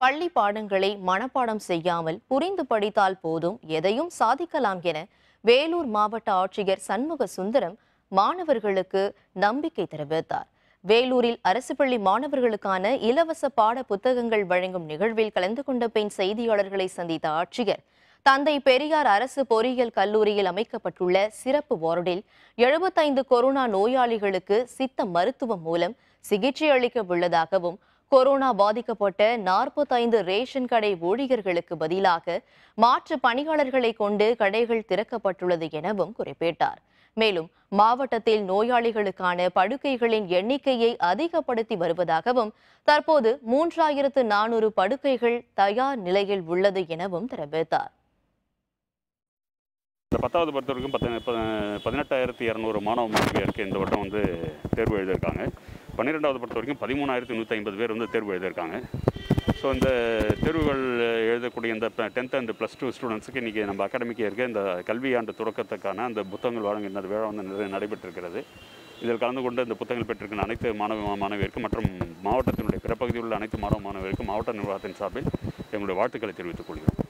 பள்ளி பாடங்களை மனப்பாடம் செய்யாமல் புரிந்து படித்தால் போதும் எதையும் சாதிக்கலாம் என வேலூர் மாவட்ட ஆட்சியர் சண்முக சுந்தரம் மாணவர்களுக்கு நம்பிக்கை தெரிவித்தார் வேலூரில் அரசு பள்ளி மாணவர்களுக்கான இலவச பாட புத்தகங்கள் வழங்கும் நிகழ்வில் கலந்து கொண்ட பின் செய்தியாளர்களை சந்தித்த ஆட்சியர் தந்தை பெரியார் அரசு பொறியியல் கல்லூரியில் அமைக்கப்பட்டுள்ள சிறப்பு வார்டில் எழுபத்தைந்து கொரோனா நோயாளிகளுக்கு சித்த மருத்துவம் மூலம் சிகிச்சை அளிக்க உள்ளதாகவும் கொரோனா பாதிக்கப்பட்ட நாற்பத்தைந்து ரேஷன் கடை ஊழியர்களுக்கு பதிலாக மாற்று பணியாளர்களை கொண்டு கடைகள் திறக்கப்பட்டுள்ளது எனவும் குறிப்பிட்டார் மேலும் மாவட்டத்தில் நோயாளிகளுக்கான படுக்கைகளின் எண்ணிக்கையை அதிகப்படுத்தி வருவதாகவும் தற்போது மூன்றாயிரத்து நானூறு படுக்கைகள் தயார் நிலையில் உள்ளது எனவும் தெரிவித்தார் இந்த பத்தாவது பொறுத்த வரைக்கும் பத்து ப- பதினெட்டாயிரத்தி இரநூறு மாணவ மாணவியருக்கு இந்த வருடம் வந்து தேர்வு எழுதியிருக்காங்க பன்னிரெண்டாவது பொறுத்த வரைக்கும் பதிமூணாயிரத்தி நூற்றி ஐம்பது பேர் வந்து தேர்வு எழுதியிருக்காங்க ஸோ இந்த தேர்வுகள் எழுதக்கூடிய இந்த டென்த் அண்ட் ப்ளஸ் டூ ஸ்டூடெண்ட்ஸுக்கு இன்றைக்கி நம்ம அகாடமிக்கு இருக்க இந்த கல்வியாண்டு தொடக்கத்துக்கான அந்த புத்தகங்கள் வழங்குகின்ற விழா வந்து நிறைய நடைபெற்றிருக்கிறது இதில் கலந்து கொண்டு இந்த புத்தகங்கள் பெற்றிருக்கிற அனைத்து மாணவ மாணவியருக்கும் மற்றும் மாவட்டத்தினுடைய பிற பகுதியில் உள்ள அனைத்து மாணவ மாணவியருக்கும் மாவட்ட நிர்வாகத்தின் சார்பில் எங்களுடைய வாழ்த்துக்களை தெரிவித்துக் கொள்கிறோம்